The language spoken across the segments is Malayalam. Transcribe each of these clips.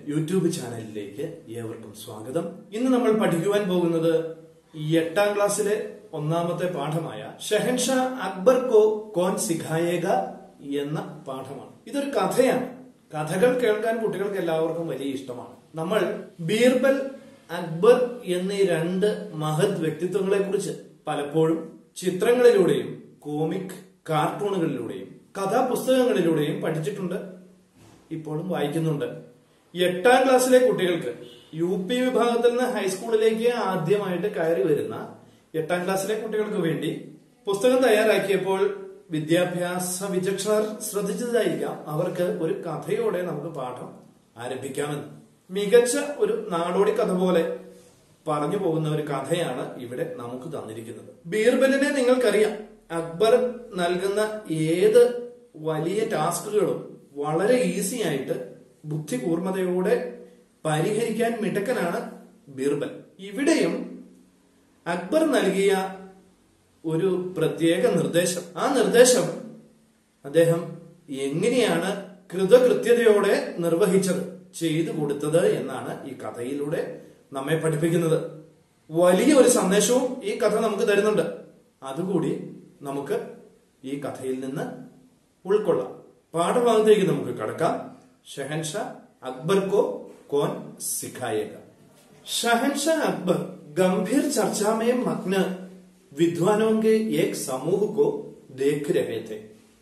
യൂട്യൂബ് ചാനലിലേക്ക് ഏവർക്കും സ്വാഗതം ഇന്ന് നമ്മൾ പഠിക്കുവാൻ പോകുന്നത് ഈ എട്ടാം ക്ലാസ്സിലെ ഒന്നാമത്തെ പാഠമായ ഷെഹൻഷാ അക്ബർ കോ കോൻ സിഖായേക എന്ന പാഠമാണ് ഇതൊരു കഥയാണ് കഥകൾ കേൾക്കാൻ കുട്ടികൾക്ക് എല്ലാവർക്കും വലിയ ഇഷ്ടമാണ് നമ്മൾ ബീർബൽ അക്ബർ എന്നീ രണ്ട് മഹത് വ്യക്തിത്വങ്ങളെ കുറിച്ച് പലപ്പോഴും ചിത്രങ്ങളിലൂടെയും കോമിക് കാർട്ടൂണുകളിലൂടെയും കഥാപുസ്തകങ്ങളിലൂടെയും പഠിച്ചിട്ടുണ്ട് ഇപ്പോഴും വായിക്കുന്നുണ്ട് എട്ടാം ക്ലാസ്സിലെ കുട്ടികൾക്ക് യു പി വിഭാഗത്തിൽ നിന്ന് ഹൈസ്കൂളിലേക്ക് ആദ്യമായിട്ട് കയറി വരുന്ന എട്ടാം ക്ലാസ്സിലെ കുട്ടികൾക്ക് വേണ്ടി പുസ്തകം തയ്യാറാക്കിയപ്പോൾ വിദ്യാഭ്യാസ വിചക്ഷണർ ശ്രദ്ധിച്ചതായിരിക്കാം അവർക്ക് ഒരു കഥയോടെ നമുക്ക് പാഠം ആരംഭിക്കാമെന്ന് മികച്ച ഒരു നാടോടി കഥ പോലെ പറഞ്ഞു പോകുന്ന ഒരു കഥയാണ് ഇവിടെ നമുക്ക് തന്നിരിക്കുന്നത് ബീർബലിനെ നിങ്ങൾക്കറിയാം അക്ബർ നൽകുന്ന ഏത് വലിയ ടാസ്കുകളും വളരെ ഈസി ആയിട്ട് ബുദ്ധി കൂർമ്മതയോടെ പരിഹരിക്കാൻ മിടുക്കനാണ് ബീർബൽ ഇവിടെയും അക്ബർ നൽകിയ ഒരു പ്രത്യേക നിർദ്ദേശം ആ നിർദ്ദേശം അദ്ദേഹം എങ്ങനെയാണ് കൃതകൃത്യതയോടെ നിർവഹിച്ചത് ചെയ്തു കൊടുത്തത് എന്നാണ് ഈ കഥയിലൂടെ നമ്മെ പഠിപ്പിക്കുന്നത് വലിയ ഒരു സന്ദേശവും ഈ കഥ നമുക്ക് തരുന്നുണ്ട് അതുകൂടി നമുക്ക് ഈ കഥയിൽ നിന്ന് ഉൾക്കൊള്ളാം പാഠഭാഗത്തേക്ക് നമുക്ക് കടക്കാം ഷഹൻഷാ അക്ബർ को कौन सिखाएगा शहनशाह अकबर गंभीर चर्चा में मग्न विद्वानों के एक समूह को देख रहे थे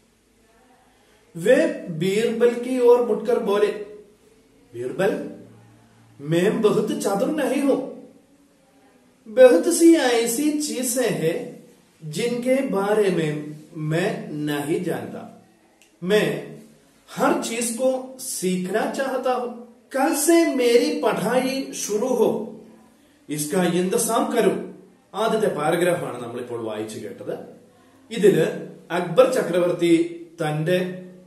वे बीरबल की ओर मुड़कर बोले बीरबल मैं बहुत चतुर नहीं हूं बहुत सी ऐसी चीजें हैं जिनके बारे में मैं नहीं जानता मैं हर चीज को सीखना चाहता हूं कल से मेरी पढ़ाई शुरू हो इसका इंतजाम करूं ആദ്യത്തെ പാരഗ്രാഫാണ് നമ്മളിപ്പോൾ വായിച്ചു കേട്ടത് ഇതില് അക്ബർ ചക്രവർത്തി തന്റെ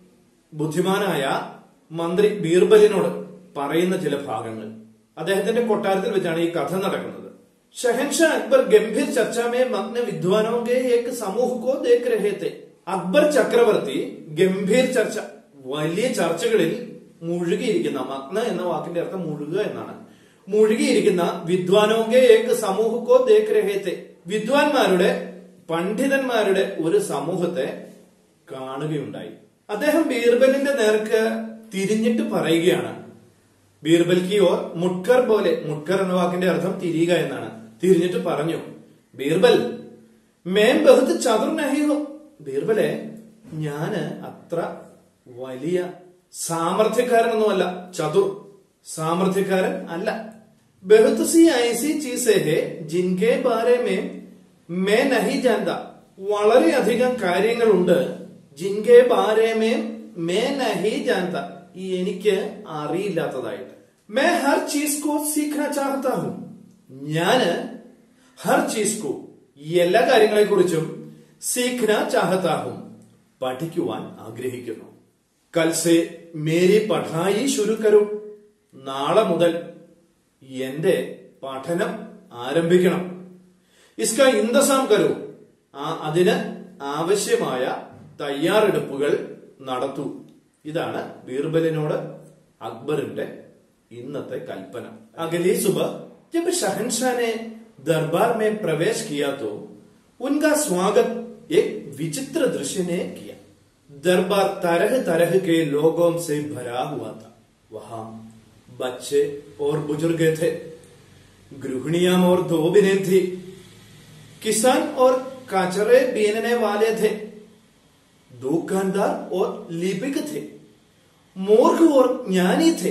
ബുദ്ധിമാനായ മന്ത്രി ബീർബലിനോട് പറയുന്ന ചില ഭാഗങ്ങൾ അദ്ദേഹത്തിന്റെ കൊട്ടാരത്തിൽ വെച്ചാണ് ഈ കഥ നടക്കുന്നത് ഷഹൻഷാ അക്ബർ ഗംഭീർ ചർച്ചാമേ മഗ്ന വിദ്വാനോ കെ ഏക് സമൂഹ കോ ദേഖ് രഹേ തെ അക്ബർ ചക്രവർത്തി ഗംഭീർ ചർച്ച വലിയ ചർച്ചകളിൽ മുഴുകിയിരിക്കുന്ന മഗ്ന എന്ന വാക്കിന്റെ അർത്ഥം മുഴുകുക എന്നാണ് മുഴുകിയിരിക്കുന്ന വിദ്വാനോങ്കെ ഏക് സമൂഹക്കോ ദേഖ് രഹേത്തെ വിദ്വാൻമാരുടെ പണ്ഡിതന്മാരുടെ ഒരു സമൂഹത്തെ കാണുകയുണ്ടായി അദ്ദേഹം ബീർബലിന്റെ നേർക്ക് തിരിഞ്ഞിട്ട് പറയുകയാണ് ബീർബൽ കി ഓർ മുട്കർ പോലെ മുട്കർ എന്ന വാക്കിന്റെ അർത്ഥം തിരിയുക എന്നാണ് തിരിഞ്ഞിട്ട് പറഞ്ഞു ബീർബൽ മേം ബഹുത്ത് ചതുർ നഹിയോ ബീർബലെ ഞാന് അത്ര വലിയ സാമർഥ്യക്കാരനൊന്നുമല്ല ചതുർ സാമർഥ്യക്കാരൻ അല്ല ബഹുത്ത് സി ഐസി ചീസേ ഹെ ജിൻകെ ബാരെ മേ മേ നഹി ജാൻത വളരെയധികം കാര്യങ്ങളുണ്ട് ജിൻകെ ബാരെ മേ മേ നഹി ജാൻത ഈ എനിക്ക് അറിയില്ലാത്തതായിട്ട് മേ ഹർ ചീസ് കോ സീഖന ചാഹത്ത ഹും ഞാന് ഹർ ചീസ് കോ എല്ലാ കാര്യങ്ങളെ കുറിച്ചും സീഖന ചാഹത്ത ഹും പഠിക്കുവാൻ ആഗ്രഹിക്കുന്നു കൽസെ മേരി പഠായി ശുരു കരു നാളെ മുതൽ എന്റെ പഠനം ആരംഭിക്കണം ഇസ്ക ഇന്തസാം കരു ആ അതിന് ആവശ്യമായ തയ്യാറെടുപ്പുകൾ നടത്തൂ ഇതാണ് ബീർബലിനോട് അക്ബറിന്റെ ഇന്നത്തെ കൽപ്പന അഗലി സുബ जब शहनशाह ने दरबार में प्रवेश किया तो उनका स्वागत एक विचित्र दृश्य ने किया दरबार तरह तरह के लोगों से भरा हुआ था वहां बच्चे और बुजुर्ग थे गृहिणियां और धोबिने थी किसान और कचरे बीनने वाले थे दुकानदार और लिपिक थे मूर्ख और ज्ञानी थे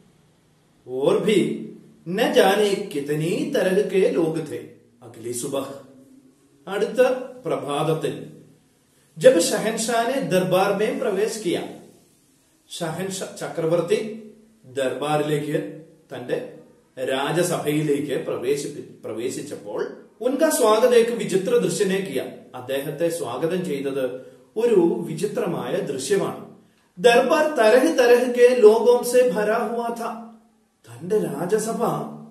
और भी न जाने कितनी तरह के लोग थे अगली सुबह അടുത്ത പ്രഭാതത്തിൽ ജബ് ഷഹൻഷാനെ ദർബാർ മേ പ്രവേശ് കിയ ഷഹൻഷാ ചക്രവർത്തി ദർബാറിലേക്ക് തന്റെ രാജസഭയിലേക്ക് പ്രവേശി പ്രവേശിച്ചപ്പോൾ ഉൻക സ്വാഗതേക്ക് വിചിത്ര ദൃശ്യനെ കിയ അദ്ദേഹത്തെ സ്വാഗതം ചെയ്തത് ഒരു വിചിത്രമായ ദൃശ്യമാണ് ദർബാർ തരഹ് തരഹ് കെ ലോകോം സെ ഭരാ ഹുവാ ഥ തന്റെ രാജസഭ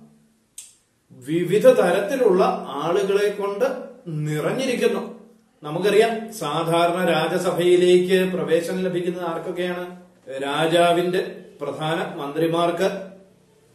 വിവിധ തരത്തിലുള്ള ആളുകളെ കൊണ്ട് നിറഞ്ഞിരിക്കുന്നു നമുക്കറിയാം സാധാരണ രാജസഭയിലേക്ക് പ്രവേശനം ലഭിക്കുന്നത് ആർക്കൊക്കെയാണ് രാജാവിന്റെ പ്രധാന മന്ത്രിമാർക്ക്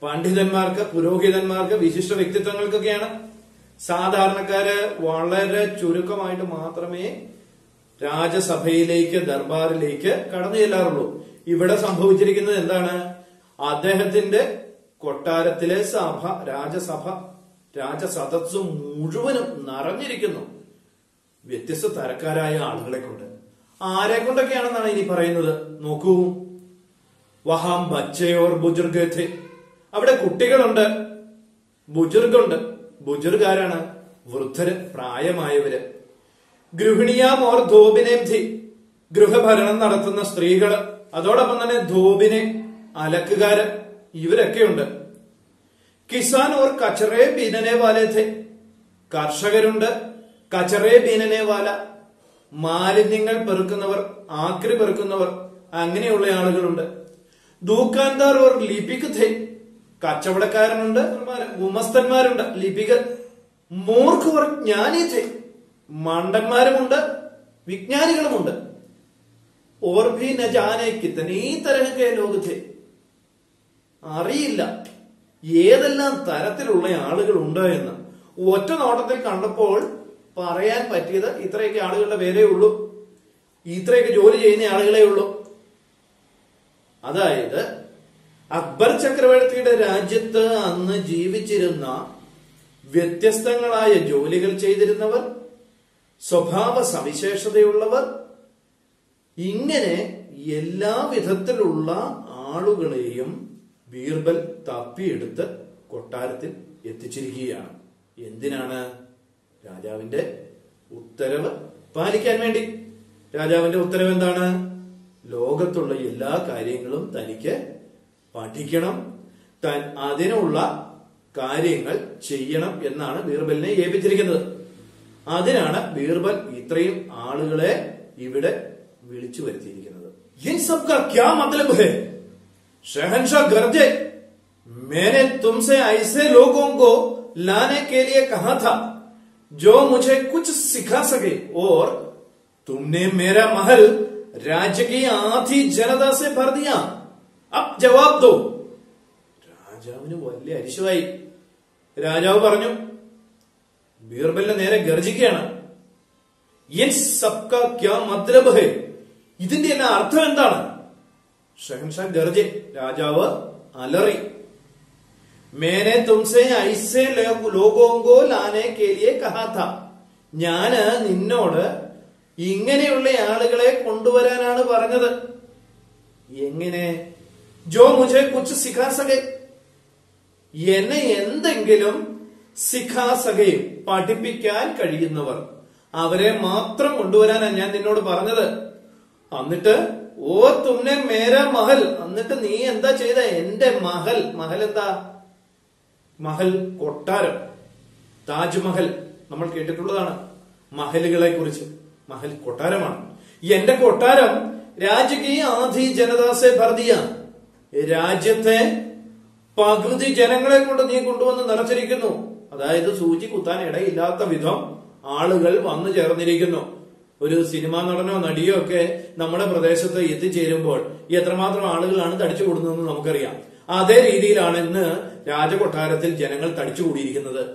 പണ്ഡിതന്മാർക്ക് പുരോഹിതന്മാർക്ക് വിശിഷ്ട വ്യക്തിത്വങ്ങൾക്കൊക്കെയാണ് സാധാരണക്കാര് വളരെ ചുരുക്കമായിട്ട് മാത്രമേ രാജസഭയിലേക്ക് ദർബാറിലേക്ക് കടന്നു ചെല്ലാറുള്ളൂ ഇവിടെ സംഭവിച്ചിരിക്കുന്നത് എന്താണ് അദ്ദേഹത്തിന്റെ കൊട്ടാരത്തിലെ സഭ രാജസഭ രാജസദസ് മുഴുവനും നിറഞ്ഞിരിക്കുന്നു വ്യത്യസ്ത തരക്കാരായ ആളുകളെ കൊണ്ട് ആരെ കൊണ്ടൊക്കെയാണെന്നാണ് ഇനി പറയുന്നത് നോക്കൂ വഹാം ബച്ചയോർ ബുജുർഗ് थे അവിടെ കുട്ടികളുണ്ട് ബുജുർഗുണ്ട് ബുജുർഗ് ആരാണ് വൃദ്ധര് പ്രായമായവര് ഗൃഹിണിയാം ഓർ ധോബിനേം ധി ഗൃഹഭരണം നടത്തുന്ന സ്ത്രീകള് അതോടൊപ്പം തന്നെ ധോബിനെ അലക്കുകാര് ഇവരൊക്കെയുണ്ട് കിസാൻ ഓർ കച്ചറേ ബീനനെ വാലെ थे കർഷകരുണ്ട് കച്ചറേ ബീനനെ വാല മാലിന്യങ്ങൾ പെറുക്കുന്നവർ ആക്രി പെറുക്കുന്നവർ അങ്ങനെയുള്ള ആളുകളുണ്ട് ദൂക്കാൻദാർ ഓർ ലിപിക് थे കച്ചവടക്കാരനുണ്ട് ഗുമസ്തന്മാരുണ്ട് ലിപികർ മൂർഖ് ഓർ ജ്ഞാനി थे മണ്ടന്മാരുമുണ്ട് വിജ്ഞാനികളുമുണ്ട് ഓർ ഭി ന ജാനെ കിത്തനീ തരഹ കെ ലോക थे അറിയില്ല ഏതെല്ലാം തരത്തിലുള്ള ആളുകൾ ഉണ്ട് എന്ന് ഒറ്റ നോട്ടത്തിൽ കണ്ടപ്പോൾ പറയാൻ പറ്റിയത് ഇത്രയൊക്കെ ആളുകളുടെ പേരേ ഉള്ളൂ ഇത്രയൊക്കെ ജോലി ചെയ്യുന്ന ആളുകളെ ഉള്ളൂ അതായത് അക്ബർ ചക്രവർത്തിയുടെ രാജ്യത്ത് അന്ന് ജീവിച്ചിരുന്ന വ്യത്യസ്തങ്ങളായ ജോലികൾ ചെയ്തിരുന്നവർ സ്വഭാവ സവിശേഷതയുള്ളവർ ഇങ്ങനെ എല്ലാ വിധത്തിലുള്ള ആളുകളെയും ബീർബൽ തപ്പിയെടുത്ത് കൊട്ടാരത്തിൽ എത്തിച്ചിരിക്കുകയാണ് എന്തിനാണ് രാജാവിന്റെ ഉത്തരവ് പാലിക്കാൻ വേണ്ടി രാജാവിന്റെ ഉത്തരവ് എന്താണ് ലോകത്തുള്ള എല്ലാ കാര്യങ്ങളും തനിക്ക് പഠിക്കണം താൻ അതിനുള്ള കാര്യങ്ങൾ ചെയ്യണം എന്നാണ് ബീർബലിനെ ഏൽപ്പിച്ചിരിക്കുന്നത് അതിനാണ് ബീർബൽ ഇത്രയും ആളുകളെ ഇവിടെ വിളിച്ചു വരുത്തിയിരിക്കുന്നത് ഇൻ സബ്കാ ക്യാ മതലബ് ഹെ शहनशाह गर्जे मैंने तुमसे ऐसे लोगों को लाने के लिए कहा था जो मुझे कुछ सिखा सके और तुमने मेरा महल राज्य की आधी जनता से भर दिया अब जवाब दो രാജാവിന് വലിയ അരിശമായി രാജാവ് പറഞ്ഞു ബീർബലിന്റെ നേരെ ഗർജിക്കുകയാണ് യൻ സബ്ക ക്യാ മത്ലബ് ഹെ ഇതിന്റെ എല്ലാം അർത്ഥം എന്താണ് ഷഹൻഷാ ഗർജെ രാജാവ് അലറി മേനെ തുംസെ ഐസെ ലോകോങ്കോ ലാനെ കേലിയെ കഹാത്ത ഞാന് നിന്നോട് ഇങ്ങനെയുള്ള ആളുകളെ കൊണ്ടുവരാനാണ് പറഞ്ഞത് എങ്ങനെ ജോ മുझे കുച്ച് സിഖാ സകെ എന്നെ എന്തെങ്കിലും സിഖാ സകയും പഠിപ്പിക്കാൻ കഴിയുന്നവർ അവരെ മാത്രം കൊണ്ടുവരാനാണ് ഞാൻ നിന്നോട് പറഞ്ഞത് എന്നിട്ട് ഓ തുമ്നെ മേര മഹൽ എന്നിട്ട് നീ എന്താ ചെയ്ത എന്റെ മഹൽ മഹൽ എന്താ മഹൽ കൊട്ടാരം താജ്മഹൽ നമ്മൾ കേട്ടിട്ടുള്ളതാണ് മഹലുകളെ കുറിച്ച് മഹൽ കൊട്ടാരമാണ് എന്റെ കൊട്ടാരം രാജ്യക്ക് ആധി ജനദാസെ ഭർദിയ രാജ്യത്തെ പകുതി ജനങ്ങളെ കൊണ്ട് നീ കൊണ്ടുവന്ന് നിറച്ചിരിക്കുന്നു അതായത് സൂചി കുത്താൻ ഇടയില്ലാത്ത വിധം ആളുകൾ വന്നു ചേർന്നിരിക്കുന്നു ഒരു സിനിമാ നടനോ നടിയോ ഒക്കെ നമ്മുടെ പ്രദേശത്ത് എത്തിച്ചേരുമ്പോൾ എത്രമാത്രം ആളുകളാണ് തടിച്ചു കൂടുന്നതെന്ന് നമുക്കറിയാം അതേ രീതിയിലാണ് ഇന്ന് രാജകൊട്ടാരത്തിൽ ജനങ്ങൾ തടിച്ചുകൂടിയിരിക്കുന്നത്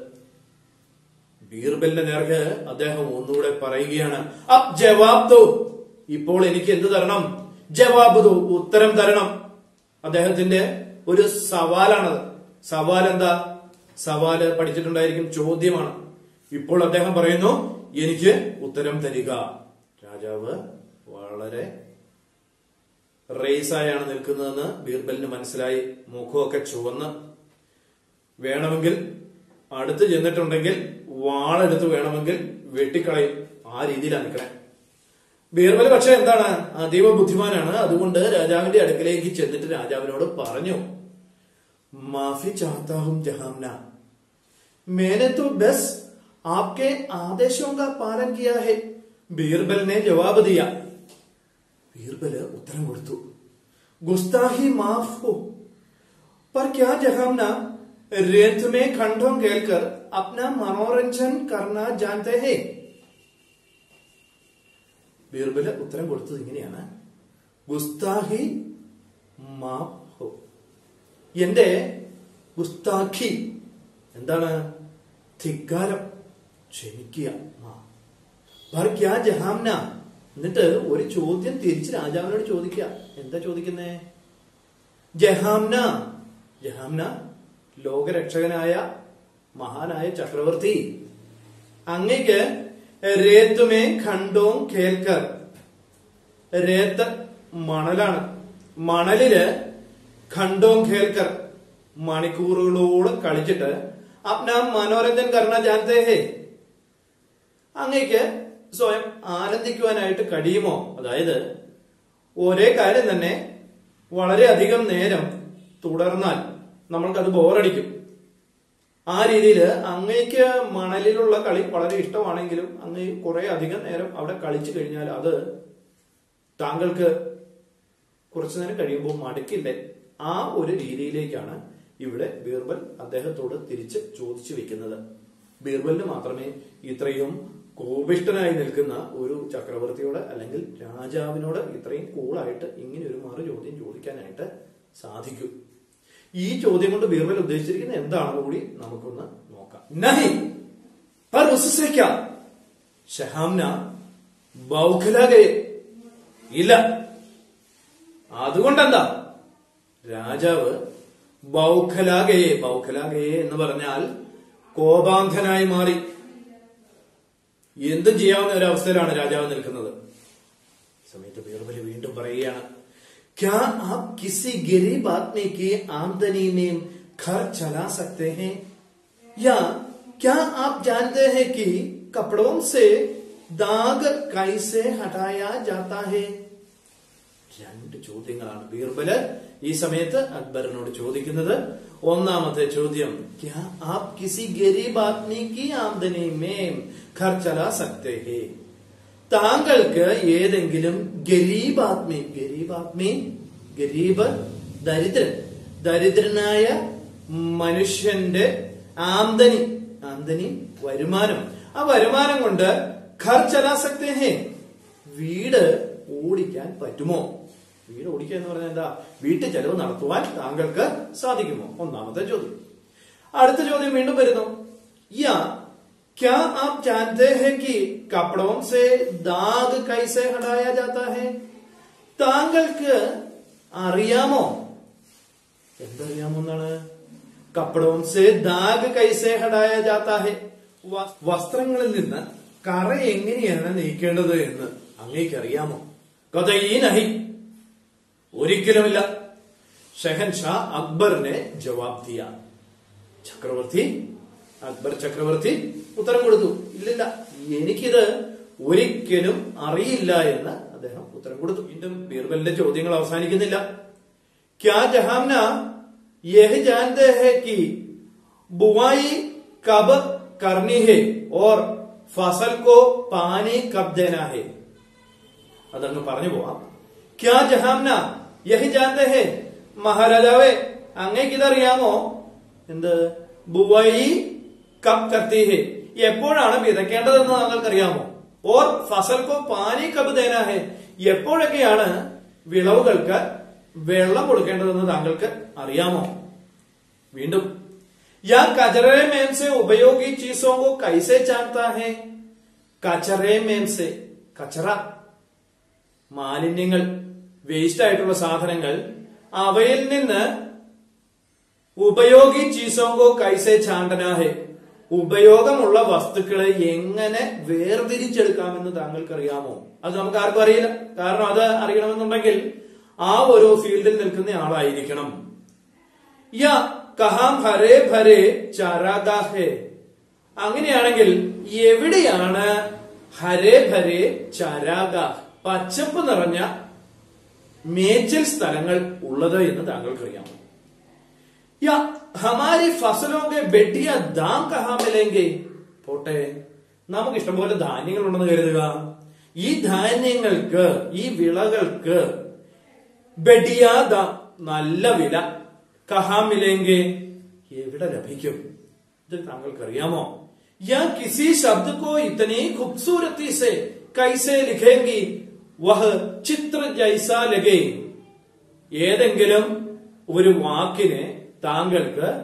ബീർബലിന്റെ നേർക്ക് അദ്ദേഹം ഒന്നുകൂടെ പറയുകയാണ് അബ് ജവാബ് ദോ ഇപ്പോൾ എനിക്ക് എന്ത് തരണം ജവാബ് ദോ ഉത്തരം തരണം അദ്ദേഹത്തിന്റെ ഒരു സവാലാണത് സവാൽ എന്താ സവാല് പഠിച്ചിട്ടുണ്ടായിരിക്കും ചോദ്യമാണ് ഇപ്പോൾ അദ്ദേഹം പറയുന്നു എനിക്ക് ഉത്തരം തരിക രാജാവ് വളരെ റേസായാണ് നിൽക്കുന്നതെന്ന് ബീർബലിന് മനസ്സിലായി മുഖമൊക്കെ ചുവന്ന് വേണമെങ്കിൽ അടുത്ത് ചെന്നിട്ടുണ്ടെങ്കിൽ വാളെടുത്ത് വേണമെങ്കിൽ വെട്ടിക്കളയും ആ രീതിയിലാണ് നിൽക്കണേ ബീർബൽ പക്ഷെ എന്താണ് അതീവ ബുദ്ധിമാനാണ് അതുകൊണ്ട് രാജാവിന്റെ അടുക്കലേക്ക് ചെന്നിട്ട് രാജാവിനോട് പറഞ്ഞു മാഫി ചാഹത്താഹും ജഹാംന मैंने तो बस आपके आदेशों का पालन किया है ബീർബൽ ने जवाब दिया ബീർബല് ഉത്തരം കൊടുത്തു ഗുസ്താഹി മാഫ് ഹോ पर क्या जहामना रेत में खंडों खेलकर अपना मनोरंजन करना जानते हैं ബീർബല് ഉത്തരം കൊടുത്തത് ഇങ്ങനെയാണ് ഗുസ്താഹി മാഫ് ഹോ എന്റെ ഗുസ്താഖി എന്താണ് ധിക്കാരം ക്ഷമിക്കുക ആ. ഭർ ക്യാ ജഹാംന എന്നിട്ട് ഒരു ചോദ്യം തിരിച്ച് രാജാവിനോട് ചോദിക്കുക എന്താ ചോദിക്കുന്നേ ജഹാംന ജഹാംന ലോകരക്ഷകനായ മഹാനായ ചക്രവർത്തി അങ്ങയ്ക്ക് രേത്തുമേ ഖണ്ഡോം കേൽക്കർ രേത്ത് മണലാണ് മണലില് ഖണ്ഡോം ഖേൽക്കർ മണിക്കൂറുകളോളം കളിച്ചിട്ട് അപ്ന മനോരഞ്ജൻ കർണ ജാനത്തെ ഹേ അങ്ങേക്ക് സ്വയം ആനന്ദിക്കുവാനായിട്ട് കഴിയുമോ അതായത് ഒരേ കാര്യം തന്നെ വളരെയധികം നേരം തുടർന്നാൽ നമ്മൾക്കത് ബോറടിക്കും ആ രീതിയിൽ അങ്ങേക്ക് മണലിലുള്ള കളി വളരെ ഇഷ്ടമാണെങ്കിലും അങ്ങ് കുറെ അധികം നേരം അവിടെ കളിച്ചു കഴിഞ്ഞാൽ അത് താങ്കൾക്ക് കുറച്ചു നേരം കഴിയുമ്പോൾ മടുക്കില്ലേ ആ ഒരു രീതിയിലേക്കാണ് ഇവിടെ ബീർബൽ അദ്ദേഹത്തോട് തിരിച്ച് ചോദിച്ചു വെക്കുന്നത് ബീർബലിന് മാത്രമേ ഇത്രയും കോപിഷ്ടനായി നിൽക്കുന്ന ഒരു ചക്രവർത്തിയോട് അല്ലെങ്കിൽ രാജാവിനോട് ഇത്രയും കൂളായിട്ട് ഇങ്ങനെ ഒരു മറു ചോദ്യം ചോദിക്കാനായിട്ട് സാധിക്കൂ ഈ ചോദ്യം കൊണ്ട് ബീർബൽ ഉദ്ദേശിച്ചിരിക്കുന്നത് എന്താണെന്ന് കൂടി നമുക്കൊന്ന് നോക്കാം നഹി पर उससे क्या ഷഹാംന ബൗഖലാകെ ഇല്ല അതുകൊണ്ടെന്താ രാജാവ് ബൗഖലാകയെ ബൗഖലാകയെ എന്ന് പറഞ്ഞാൽ കോപാന്ധനായി മാറി എന്തും ചെയ്യാവുന്ന ഒരു അവസ്ഥയിലാണ് രാജാവ് നിൽക്കുന്നത് ഈ സമയത്ത് ബീർബലി വീണ്ടും പറയുകയാണ് क्या आप किसी गरीब आदमी की आमदनी में घर चला सकते हैं या क्या आप जानते हैं कि कपड़ों से दाग कैसे हटाया जाता है രണ്ട് ചോദ്യങ്ങളാണ് ബീർബല് ഈ സമയത്ത് അക്ബറിനോട് ചോദിക്കുന്നത് ഒന്നാമത്തെ ചോദ്യം ക്യാ ആപ് കിസി ഗരീബ് ആദ്മി കി ആമദനി മേം ഘർ ചലാ സക്തേ ഹേ താങ്കൾക്ക് ഏതെങ്കിലും ഗരീബ് ആത്മി ഗരീബ് ആത്മി ഗരീബ് ദരിദ്രൻ ദരിദ്രനായ മനുഷ്യന്റെ ആമദനി ആമദനി വരുമാനം ആ വരുമാനം കൊണ്ട് ഘർ ചലാസക്തേ ഹേ വീട് ഓടിക്കാൻ പറ്റുമോ വീട് ഓടിക്കുക എന്ന് പറഞ്ഞാൽ എന്താ വീട്ടിൽ ചെലവ് നടത്തുവാൻ താങ്കൾക്ക് സാധിക്കുമോ ഒന്നാമത്തെ ചോദ്യം അടുത്ത ചോദ്യം വീണ്ടും വരുന്നു യാ क्या आप जानते हैं कि कपड़ों से दाग कैसे हटाया जाता है താങ്കൾക്ക് അറിയാമോ എന്തറിയാമോ എന്നാണ് കപ്പടവും സേ ദാഗ് കൈസേ ഹടായ ജാത്താ ഹെ വ- വസ്ത്രങ്ങളിൽ നിന്ന് കറ എങ്ങനെയാണ് നീക്കേണ്ടത് എന്ന് അങ്ങേക്ക് അറിയാമോ കഥയീ നഹി ഒരിക്കലുമില്ല ഷെഹൻഷാ അക്ബറിനെ ജവാബ് ദിയ ചക്രവർത്തി അക്ബർ ചക്രവർത്തി ഉത്തരം കൊടുത്തു ഇല്ലില്ല എനിക്കിത് ഒരിക്കലും അറിയില്ല എന്ന് അദ്ദേഹം ഉത്തരം കൊടുത്തു വീണ്ടും ബീർബലിന്റെ ചോദ്യങ്ങൾ അവസാനിക്കുന്നില്ല ക്യാ ജഹാംന യഹ് ജാനത്തെ ഹെ കി बुआई कब करनी है और फसल को पानी कब देना है അതങ്ങ് പറഞ്ഞു പോവാം ക്യാ ജഹാംന യഹി ജാനത്തെ ഹേ മഹാരാജാവേ അങ്ങേക്ക് ഇതറിയാമോ എന്ത് ബുവൈ കബ് കർത്തി ഹേ എപ്പോഴാണ് വിതയ്ക്കേണ്ടതെന്ന് താങ്കൾക്കറിയാമോ ഓർ ഫസൽക്കോ പാനി കബ് ദേനാ ഹേ എപ്പോഴൊക്കെയാണ് വിളവുകൾക്ക് വെള്ളം കൊടുക്കേണ്ടതെന്ന് താങ്കൾക്ക് അറിയാമോ വീണ്ടും या कचरे में से उपयोगी चीजों को कैसे जानता है കച്ചറേ മേംസെ കച്ചറ മാലിന്യങ്ങൾ വേസ്റ്റ് ആയിട്ടുള്ള സാധനങ്ങൾ അവയിൽ നിന്ന് ഉപയോഗി ചീസോങ്കോ കൈസെ ചാണ്ടനാഹെ ഉപയോഗമുള്ള വസ്തുക്കളെ എങ്ങനെ വേർതിരിച്ചെടുക്കാമെന്ന് താങ്കൾക്ക് അറിയാമോ അത് നമുക്ക് ആർക്കും അറിയില്ല കാരണം അത് അറിയണമെന്നുണ്ടെങ്കിൽ ആ ഒരു ഫീൽഡിൽ നിൽക്കുന്ന ആളായിരിക്കണം യാ കഹാം ഹരേ ഭരേ ചാരാഗാഹേ അങ്ങനെയാണെങ്കിൽ എവിടെയാണ് ഹരേ ഭരേ ചാരാഗാഹ് പച്ചപ്പ് നിറഞ്ഞ മേച്ചൽ സ്ഥലങ്ങൾ ഉള്ളത് എന്ന് താങ്കൾക്കറിയാമോ യാ ഹമാരി ഫസലോക്കെ ബെട്ടിയ ദാം കഹാ മിലേങ്കെ പോട്ടെ നമുക്ക് ഇഷ്ടംപോലെ ധാന്യങ്ങൾ ഉണ്ടെന്ന് കരുതുക ഈ ധാന്യങ്ങൾക്ക് ഈ വിളകൾക്ക് ബെഡിയാ ദാം നല്ല വില കഹാ മിലേങ്കെ എവിടെ ലഭിക്കും ഇത് താങ്കൾക്ക് അറിയാമോ യാ കിസി ശബ്ദ കോ ഇത്തനെ ഖൂബ്സൂരത്തി സെ കൈസെ ലിഖേങ്കി വഹ് ചിത്ര ജൈസ ലഗേ ഏതെങ്കിലും ഒരു വാക്കിനെ താങ്കൾക്ക്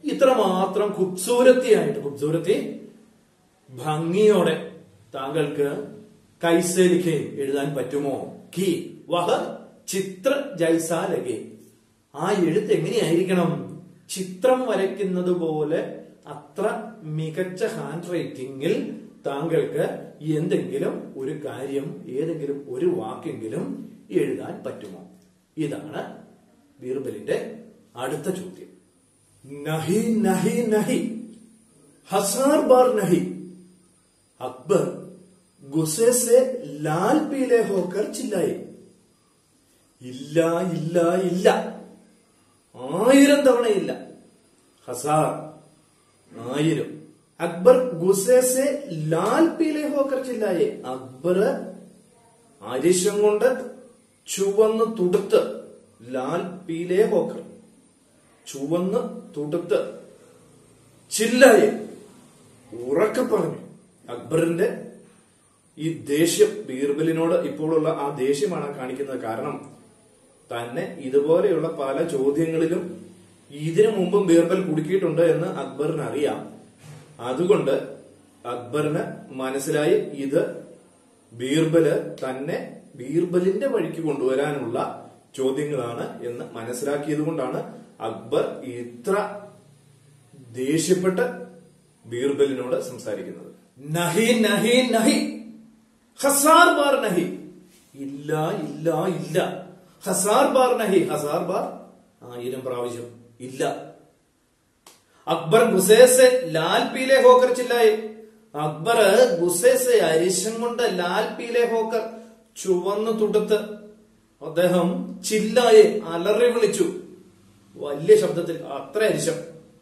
ഇത്രമാത്രം ഖുബ്സൂരത്തിയായിട്ട് ഖുബ്സൂരത്തി ഭംഗിയോടെ താങ്കൾക്ക് കൈസേലിക്ക് എഴുതാൻ പറ്റുമോ കി വഹ ചിത്ര ജൈസാലകെ ആ എഴുത്ത് എങ്ങനെയായിരിക്കണം ചിത്രം വരയ്ക്കുന്നത് പോലെ അത്ര മികച്ച ഹാൻഡ് റൈറ്റിംഗിൽ താങ്കൾക്ക് എന്തെങ്കിലും ഒരു കാര്യം ഏതെങ്കിലും ഒരു വാക്കെങ്കിലും എഴുതാൻ പറ്റുമോ ഇതാണ് ബീർബലിന്റെ അടുത്ത ചോദ്യം നഹി നഹി നഹി ഹസാർ ബാർ നഹി അക്ബർ ഗുസ്സെ സെ ലാൽ പീലെ ഹോക്കർ ചില്ലായി ഇല്ല ഇല്ല ഇല്ല ആയിരം തവണയില്ല ഹസാർ ആയിരം അക്ബർ ഗുസ്സെ സെ ലാൽ പീലെ ഹോക്കർ ചില്ലായി അക്ബർ അരിശം കൊണ്ട് ചുവന്ന് തുടുത്ത് ലാൽ പീലെ ഹോക്കർ ചുവന്ന് തുടുത്ത് ചില്ലായി ഉറക്കെ പറഞ്ഞു അക്ബറിന്റെ ഈ ദേഷ്യം ബീർബലിനോട് ഇപ്പോഴുള്ള ആ ദേഷ്യമാണ് കാണിക്കുന്നത് കാരണം തന്നെ ഇതുപോലെയുള്ള പല ചോദ്യങ്ങളിലും ഇതിനു മുമ്പും ബീർബൽ കുടുക്കിയിട്ടുണ്ട് എന്ന് അക്ബറിന് അറിയാം അതുകൊണ്ട് അക്ബറിന് മനസ്സിലായി ഇത് ബീർബല് തന്നെ ബീർബലിന്റെ വഴിക്ക് കൊണ്ടുവരാനുള്ള ചോദ്യങ്ങളാണ് എന്ന് മനസ്സിലാക്കിയത് കൊണ്ടാണ് അക്ബർ ഇത്ര ദേഷ്യപ്പെട്ട് ബീർബലിനോട് സംസാരിക്കുന്നത് നഹി നഹി നഹി ഹസാർ ബാർ നഹി ഇല്ല ഇല്ല ഇല്ല ഹസാർ ബാർ നഹി ഹസാർ ബാർ ആയിരം പ്രാവശ്യം ഇല്ല അക്ബർ ഗുസേസെ ലാൽ പീലെ ഹോക്കർ ചില്ലായി അക്ബർ ഗുസേസെ അരിശം കൊണ്ട് ലാൽ പീലെ ഹോക്കർ ചുവന്ന് തുടുത്ത് അദ്ദേഹം ചില്ലായെ അലറി വിളിച്ചു വലിയ ശബ്ദത്തിൽ അത്ര അരിശം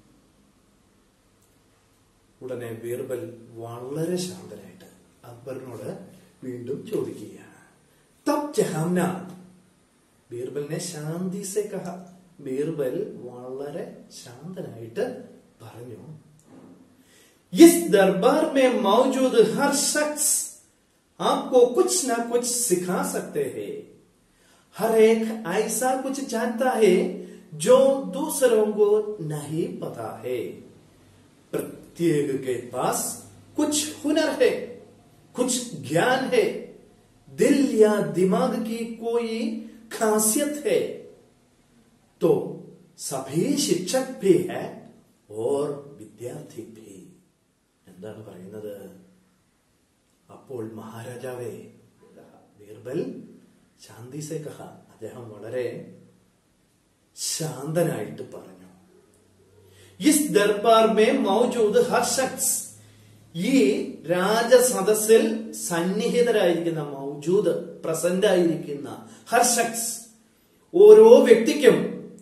ഉടനെ ബീർബൽ വളരെ ശാന്തനായിട്ട് അക്ബറിനോട് വീണ്ടും ചോദിക്കുകയാണ് തബ് ജഹാംന ബീർബലിനെ ശാന്തി സെ കഹ ബീർബൽ വളരെ ശാന്തനായിട്ട് പറഞ്ഞു इस दरबार में मौजूद हर शख्स आपको कुछ ना कुछ सिखा सकते हैं हर एक ऐसा कुछ जानता है जो दूसरों को नहीं पता है प्रत्येक के पास कुछ हुनर है कुछ ज्ञान है दिल या दिमाग की कोई खासियत है तो सभी शिक्षक भी है और विद्यार्थी भी എന്താണ് പറയുന്നത് അപ്പോൾ മഹാരാജാവേ ബീർബൽ ശാന്തി സെ കഹ അദ്ദേഹം വളരെ ശാന്തനായിട്ട് പറഞ്ഞു ഇസ് ദർബാർ മേ മൗജൂദ് ഹർ ശഖ്സ് ഈ രാജസദസ്സിൽ സന്നിഹിതരായിരിക്കുന്ന മൗജൂദ് പ്രസന്റ് ആയിരിക്കുന്ന ഹർ ശഖ്സ് ഓരോ വ്യക്തിക്കും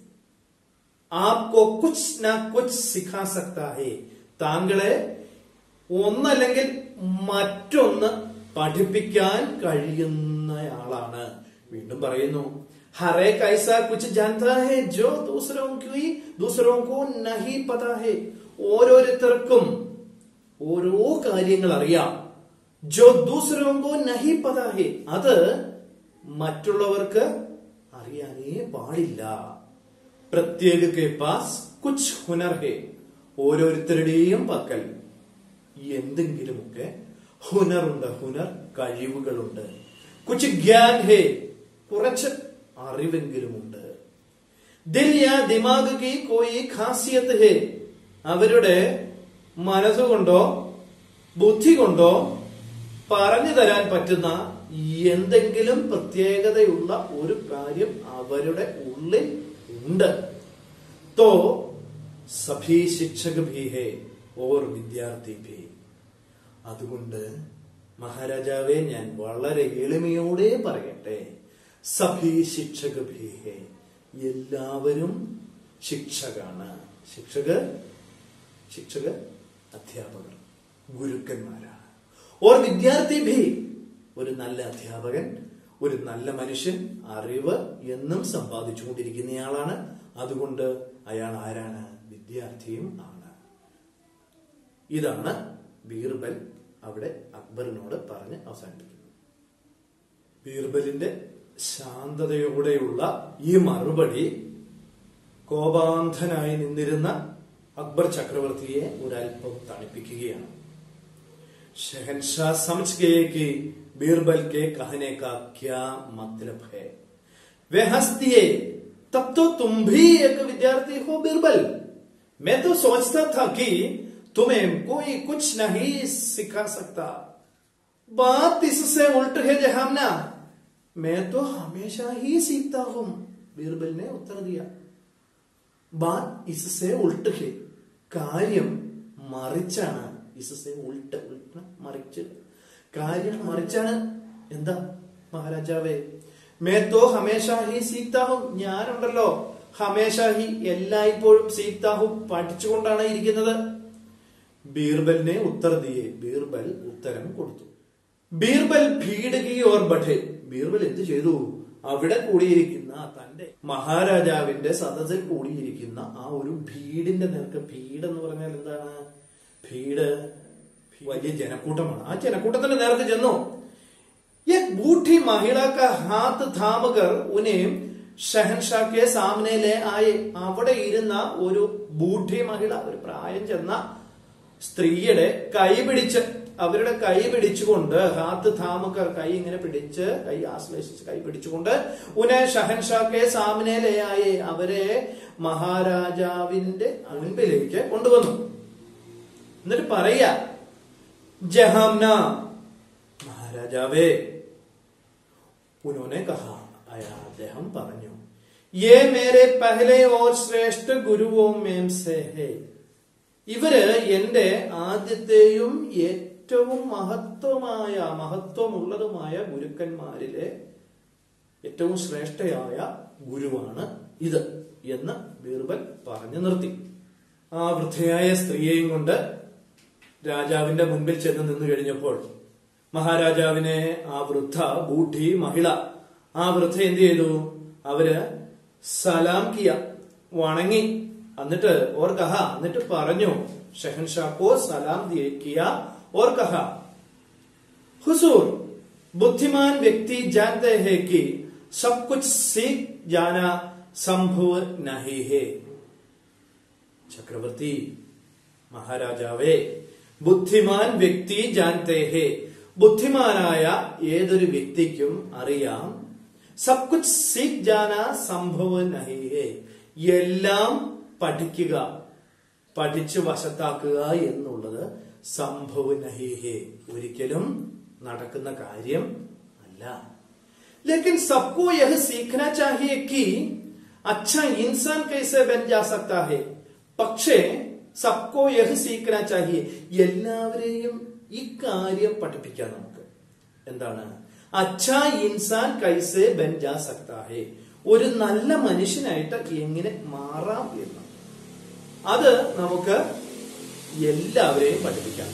ആപ്കോ കുച്ച് ന കുച്ച് സിഖാ സക്താ ഹേ താങ്കളെ ഒന്നല്ലെങ്കിൽ മറ്റൊന്ന് പഠിപ്പിക്കാൻ കഴിയുന്നയാളാണ് വീണ്ടും പറയുന്നു ഹറേ കൈസ കുച്ച് ജാൻതാ ഹേ ജോ ദൂസരോ കി ദൂസരോ കോ നഹി പതാ ഹേ ഓരോരുത്തർക്കും ഓരോ കാര്യങ്ങൾ അറിയാം ജോ ദൂസരോ കോ നഹി പതാ ഹേ അത് മറ്റുള്ളവർക്ക് അറിയാനേ പാടില്ല പ്രത്യേക കെ പാസ് കുച്ച് ഹുനർ ഹേ ഓരോരുത്തരുടെയും പക്കൽ എന്തെങ്കിലുമൊക്കെ ഹുനറുണ്ട് ഹുനർ കഴിവുകളുണ്ട് കുച്ച് ഗ്യാൻ ഹേ കുറച്ച് അറിവെങ്കിലുമുണ്ട് ദിൽ യാ ദിമാഗ് കി കോയി ഖാസിയത്ത് ഹേ അവരുടെ മനസ്സുകൊണ്ടോ ബുദ്ധി കൊണ്ടോ പറഞ്ഞു തരാൻ പറ്റുന്ന എന്തെങ്കിലും പ്രത്യേകതയുള്ള ഒരു കാര്യം അവരുടെ ഉള്ളിൽ ഉണ്ട് തോ സഭി ശിക്ഷക ഭീ ഹേ ഓർ വിദ്യാർത്ഥി ഭീ അതുകൊണ്ട് മഹാരാജാവെ ഞാൻ വളരെ എളിമയോടെ പറയട്ടെ സഭി ശിക്ഷക ഭീ ഹേ എല്ലാവരും ശിക്ഷകാണ് ശിക്ഷക ശിക്ഷക അധ്യാപകർ ഗുരുക്കന്മാരാണ് ഓർ വിദ്യാർത്ഥി ഭീ ഒരു നല്ല അധ്യാപകൻ ഒരു നല്ല മനുഷ്യൻ അറിവ് എന്നും സമ്പാദിച്ചുകൊണ്ടിരിക്കുന്നയാളാണ് അതുകൊണ്ട് അയാൾ ആരാണ് വിദ്യാർത്ഥിയും ആണ് ഇതാണ് ബീർബൽ അവിടെ അക്ബറിനോട് പറഞ്ഞ് അവസാനിപ്പിക്കുന്നത് ബീർബലിന്റെ ശാന്തതയോടെയുള്ള ഈ മറുപടി കോപാന്ധനായി നിന്നിരുന്ന അക്ബർ ചക്രവർത്തിയെ ഒരല്പം തണുപ്പിക്കുകയാണ് शहनशाह समझ गए कि बीरबल के कहने का क्या मतलब है वे हंस दिए तब तो तुम भी एक विद्यार्थी हो बीरबल मैं तो सोचता था कि तुम्हें कोई कुछ नहीं सिखा सकता बात इससे उल्ट है जहामना मैं तो हमेशा ही सीखता हूं बीरबल ने उत्तर दिया ബാത് ഇസസെ ഉൾട്ട് ഹെ കാര്യം മറിച്ചാണ് ഇസസെ ഉൾട്ട് ഉൾട്ട് മറിച്ച് കാര്യം മറിച്ചാണ് എന്താ മഹാരാജാവേ മേ തോ ഹമേഷാ ഹി സീക്താഹും ഞാനുണ്ടല്ലോ ഹമേഷാ ഹി എല്ലായ്പ്പോഴും സീക്താഹും പഠിച്ചുകൊണ്ടാണ് ഇരിക്കുന്നത് ബീർബലിനെ ഉത്തർ ദിയെ ബീർബൽ ഉത്തരം കൊടുത്തു ബീർബൽ ഭീഡകി ഓർ ബഠെ ബീർബൽ എന്ത് ചെയ്തു അവിടെ കൂടിയിരിക്കുന്ന തന്റെ മഹാരാജാവിന്റെ സദസ്സിൽ കൂടിയിരിക്കുന്ന ആ ഒരു ഭീഡിന്റെ നേർക്ക് ഭീഡ് എന്ന് പറഞ്ഞാൽ എന്താണ് ഭീഡ് വലിയ ജനക്കൂട്ടമാണ് ആ ജനക്കൂട്ടത്തിന്റെ നേർക്ക് ചെന്നു एक बूढ़ी महिला का हाथ थामकर उन्हें ഷഹൻഷാ കെ സാമനെ ലേ ആയി അവിടെ ഇരുന്ന ഒരു ബൂഢി മഹിള ഒരു പ്രായം ചെന്ന സ്ത്രീയുടെ കൈ പിടിച്ച് അവരുടെ കൈ പിടിച്ചുകൊണ്ട് ഹാത്ത് ഥാമക്കർ കൈ ഇങ്ങനെ പിടിച്ച് കൈ ആശ്ലേഷിച്ച് കൈ പിടിച്ചുകൊണ്ട് ഉനെ ഷഹൻഷാ കെ സാമനെ ലേ ആയി അവരെ മഹാരാജാവിന്റെ മുൻപിലേക്ക് കൊണ്ടുവന്നു എന്നിട്ട് പറയാ ജഹാംന മഹാരാജാവേ ഉन्होंने कहा आया അദ്ദേഹം പറഞ്ഞു ये मेरे पहले और श्रेष्ठ गुरुओं में से है ഇവര് എന്റെ ആദ്യത്തെയും ഏറ്റവും മഹത്വമായ മഹത്വമുള്ളതുമായ ഗുരുക്കന്മാരിലെ ഏറ്റവും ശ്രേഷ്ഠയായ ഗുരുവാണ് ഇത് എന്ന് ബീർബൽ പറഞ്ഞു നിർത്തി ആ വൃദ്ധയായ സ്ത്രീയെയും കൊണ്ട് രാജാവിന്റെ മുൻപിൽ ചെന്ന് നിന്നു കഴിഞ്ഞപ്പോൾ മഹാരാജാവിനെ ആ വൃദ്ധ ബൂഢി മഹിള ആ വൃദ്ധ എന്ത് ചെയ്തു അവര് സലാം കിയ വണങ്ങി എന്നിട്ട് ഓർ കഹ എന്നിട്ട് പറഞ്ഞു ഷഹൻഷാക്കോ സലാം ദിയെ കിയ ഓർ കഹ हुजूर बुद्धिमान व्यक्ति जानते हैं कि सब कुछ सीख जाना संभव नहीं है ചക്രവർത്തി മഹാരാജാവേ ബുദ്ധിമാൻ വ്യക്തി ജാൻതേ ഹേ ബുദ്ധിമാനായ ഏതൊരു വ്യക്തിക്കും അറിയാം സബ് കുച്ച് സീഖ് ജാന സംഭവ നഹി ഹേ എല്ലാം പഠിക്കുക പഠിച്ചു വശത്താക്കുക എന്നുള്ളത് സംഭവ നഹി ഹേ ഒരിക്കലും നടക്കുന്ന കാര്യം അല്ല लेकिन सबको यह सीखना चाहिए कि अच्छा इंसान कैसे बन जा सकता है പക്ഷേ സബ്കോ യഹ് സീക്കന ചാഹിയെ എല്ലാവരെയും ഇക്കാര്യം പഠിപ്പിക്കാം നമുക്ക് എന്താണ് അച്ഛാ ഇൻസാൻ കൈസെ ബൻ ജാ സക്താ ഹേ ഒരു നല്ല മനുഷ്യനായിട്ട് എങ്ങനെ മാറാം എന്ന് അത് നമുക്ക് എല്ലാവരെയും പഠിപ്പിക്കാം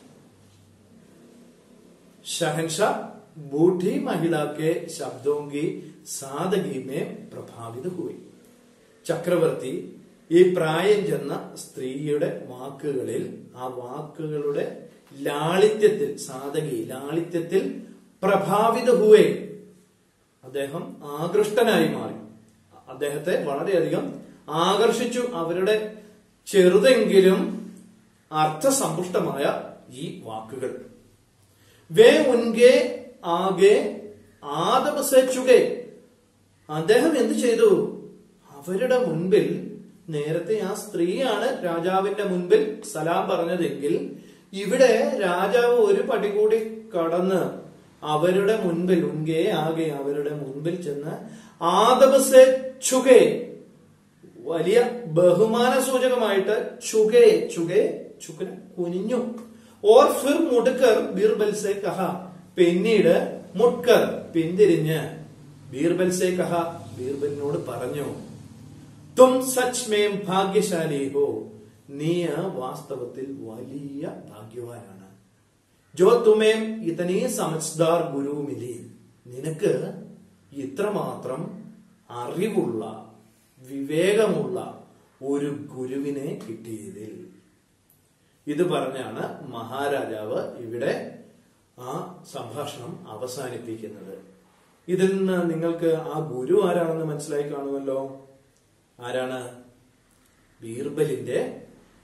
शहनशाह बूढ़ी महिला के शब्दों की सादगी में प्रभावित हुई ചക്രവർത്തി ഈ പ്രായം ചെന്ന സ്ത്രീയുടെ വാക്കുകളിൽ ആ വാക്കുകളുടെ ലാളിത്യത്തിൽ സാധകി ലാളിത്യത്തിൽ പ്രഭാവിത ഹുവേ അദ്ദേഹം ആകൃഷ്ടനായി മാറി അദ്ദേഹത്തെ വളരെയധികം ആകർഷിച്ചു അവരുടെ ചെറുതെങ്കിലും അർത്ഥസമ്പുഷ്ടമായ ഈ വാക്കുകൾ വേ ഉൻകെ ആകെ ആദമസച്ചുകെ അദ്ദേഹം എന്ത് ചെയ്തു അവരുടെ മുൻപിൽ നേരത്തെ ആ സ്ത്രീയാണ് രാജാവിന്റെ മുൻപിൽ സലാം പറഞ്ഞതെങ്കിൽ ഇവിടെ രാജാവ് ഒരു പടി കൂടി കടന്ന് അവരുടെ മുൻപിൽ ഉൻകെ ആകെ അവരുടെ മുൻപിൽ ചെന്ന് ആദമസെ ചുകെ വലിയ ബഹുമാന സൂചകമായിട്ട് ചുകെ ചുകെ ചുക്കന് കുനിഞ്ഞു ഓർ ഫിർ മുടുക്കർ ബീർബൽ സെ കഹ പിന്നീട് മുട്കർ പിന്തിരിഞ്ഞ് ബീർബൽ സെ കഹ ബീർബലിനോട് പറഞ്ഞു തും സച്ച് മേം ഭാഗ്യശാലി ഹോ നീ വാസ്തവത്തിൽ വലിയ ഭാഗ്യവാനാണ് ജോ തുമേം ഇതനീ സമജ്ദാർ ഗുരു മിലി നിനക്ക് ഇത്രമാത്രം അറിവുള്ള വിവേകമുള്ള ഒരു ഗുരുവിനെ കിട്ടിയതിൽ ഇത് പറഞ്ഞാണ് മഹാരാജാവ് ഇവിടെ ആ സംഭാഷണം അവസാനിപ്പിക്കുന്നത് ഇതിൽ നിന്ന് നിങ്ങൾക്ക് ആ ഗുരു ആരാണെന്ന് മനസ്സിലായി കാണുമല്ലോ ആരാണ് ബീർബലിന്റെ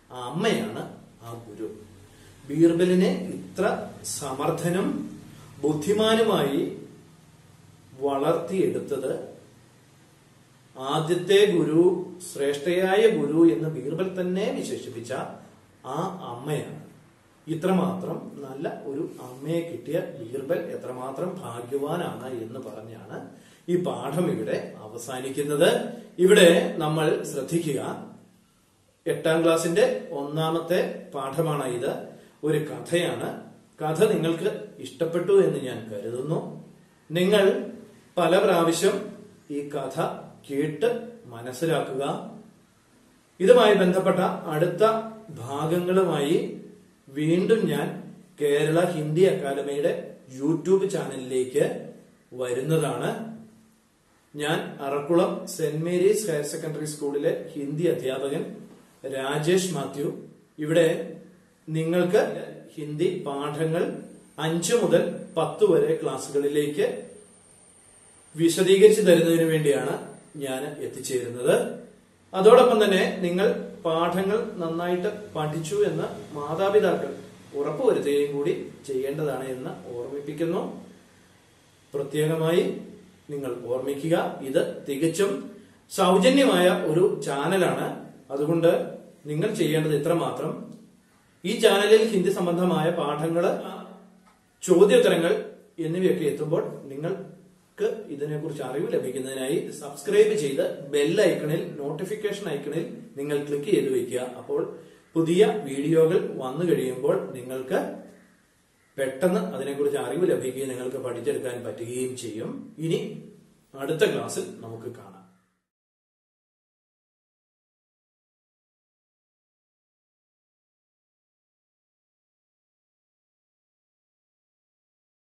അമ്മയാണ് ആ ഗുരു ബീർബലിനെ ഇത്ര സമർത്ഥനും ബുദ്ധിമാനുമായി വളർത്തിയെടുത്തത് ആദ്യത്തെ ഗുരു ശ്രേഷ്ഠയായ ഗുരു എന്ന് ബീർബൽ തന്നെ വിശേഷിപ്പിച്ച ആ അമ്മയാണ് ഇത്രമാത്രം നല്ല ഒരു അമ്മയെ കിട്ടിയ ബീർബൽ എത്രമാത്രം ഭാഗ്യവാനാണ് എന്ന് പറഞ്ഞാണ് ഈ പാഠം ഇവിടെ അവസാനിക്കുന്നത് ഇവിടെ നമ്മൾ ശ്രദ്ധിക്കുക എട്ടാം ക്ലാസ്സിന്റെ ഒന്നാമത്തെ പാഠമാണ് ഇത് ഒരു കഥയാണ് കഥ നിങ്ങൾക്ക് ഇഷ്ടപ്പെട്ടു എന്ന് ഞാൻ കരുതുന്നു നിങ്ങൾ പല പ്രാവശ്യം ഈ കഥ കേട്ട് മനസ്സിലാക്കുക ഇതുമായി ബന്ധപ്പെട്ട അടുത്ത ഭാഗങ്ങളുമായി വീണ്ടും ഞാൻ കേരള ഹിന്ദി അക്കാദമിയുടെ യൂട്യൂബ് ചാനലിലേക്ക് വരുന്നതാണ് ഞാൻ Arakkulam saint Mary's higher secondary സ്കൂളിലെ ഹിന്ദി അധ്യാപകൻ രാജേഷ് മാത്യു ഇവിടെ നിങ്ങൾക്ക് ഹിന്ദി പാഠങ്ങൾ അഞ്ചു മുതൽ പത്ത് വരെ ക്ലാസ്സുകളിലേക്ക് വിശദീകരിച്ചു തരുന്നതിന് വേണ്ടിയാണ് ഞാൻ എത്തിച്ചേരുന്നത് അതോടൊപ്പം തന്നെ നിങ്ങൾ പാഠങ്ങൾ നന്നായിട്ട് പഠിച്ചു എന്ന് മാതാപിതാക്കൾ ഉറപ്പുവരുത്തുകയും കൂടി ചെയ്യേണ്ടതാണ് എന്ന് ഓർമ്മിപ്പിക്കുന്നു പ്രത്യേകമായി നിങ്ങൾ ഓർമ്മിക്കുക ഇത് തികച്ചും സൗജന്യമായ ഒരു ചാനലാണ് അതുകൊണ്ട് നിങ്ങൾ ചെയ്യേണ്ടത് ഇത്രമാത്രം ഈ ചാനലിൽ ഹിന്ദി സംബന്ധമായ പാഠങ്ങള് ചോദ്യോത്തരങ്ങൾ എന്നിവയൊക്കെ എത്തുമ്പോൾ നിങ്ങൾക്ക് ഇതിനെക്കുറിച്ച് അറിവ് ലഭിക്കുന്നതിനായി സബ്സ്ക്രൈബ് ചെയ്ത് ബെൽ ഐക്കണിൽ നോട്ടിഫിക്കേഷൻ ഐക്കണിൽ നിങ്ങൾ ക്ലിക്ക് ചെയ്ത് വെക്കുക അപ്പോൾ പുതിയ വീഡിയോകൾ വന്നു കഴിയുമ്പോൾ നിങ്ങൾക്ക് പെട്ടെന്ന് അതിനെക്കുറിച്ച് അറിവ് ലഭിക്കുകയും നിങ്ങൾക്ക് പഠിച്ചെടുക്കാൻ പറ്റുകയും ചെയ്യും ഇനി അടുത്ത ക്ലാസ്സിൽ നമുക്ക് കാണാം